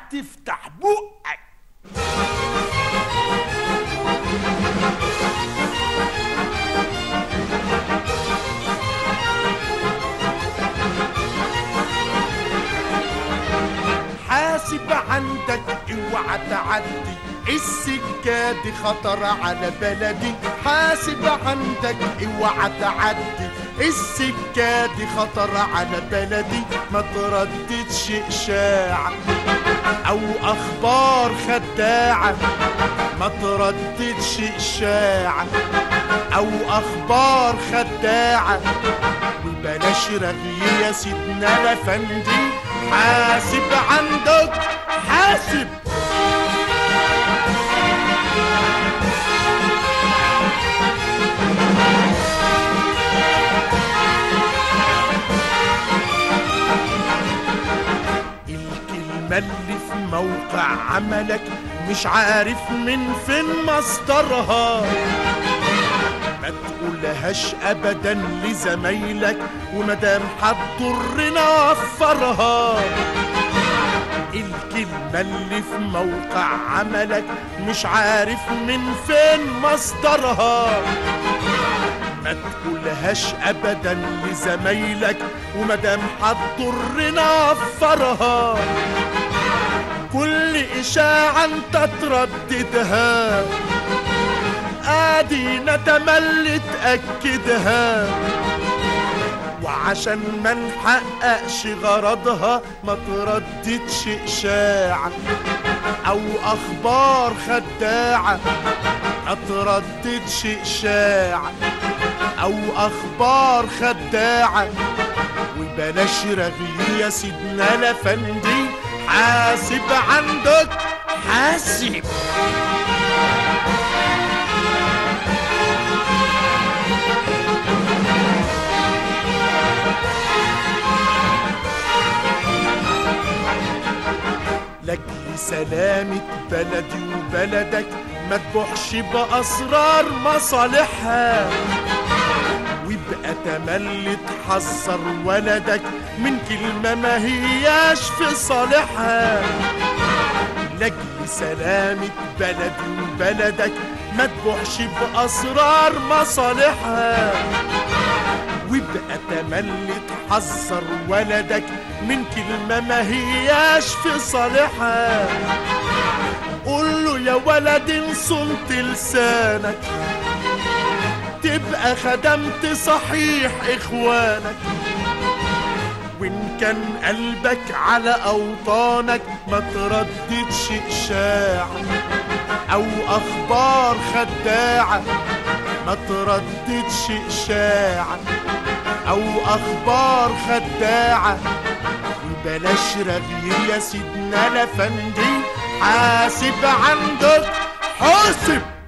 تفتح بقك حاسب عندك اوعى تعدي السكة دي خطر على بلدي حاسب عندك اوعى تعدي السكة دي خطر على بلدي ما ترددش إشاعة أو أخبار خداعة ما ترددش إشاعة أو أخبار خداعة وبلاش رغي يا سيدنا الأفندي حاسب عندك حاسب الكلمة اللي في موقع عملك مش عارف من فين مصدرها ما تقولهاش ابدا لزمايلك ومدام هتضرنا وفرها الكلمة اللي في موقع عملك مش عارف من فين مصدرها ما تقولهاش ابدا لزمايلك ومدام هتضرنا وفرها كل اشاعة انت ترددها ادي نتملي تأكدها وعشان ما نحققش غرضها ما ترددش اشاعة او اخبار خداعة ما ترددش اشاعة او اخبار خداعة وبلاش رغي يا سيدنا الافندي حاسب عندك حاسب لاجل سلامة بلدي وبلدك ما تبوحش بأسرار مصالحها ويبقى تملي تحذر ولدك من كلمة ما هياش في صالحها لاجل سلامة بلدي وبلدك ما تبوحش بأسرار مصالحها ويبقى تملي تحذر ولدك من كلمة ما هياش في صالحها قول له يا ولد صنت لسانك تبقى خدمت صحيح اخوانك وان كان قلبك على اوطانك ما ترددش اشاعة او اخبار خداعة ما ترددش اشاعة او اخبار خداعة وبلاش رغي يا سيدنا الافندي حاسب عندك حاسب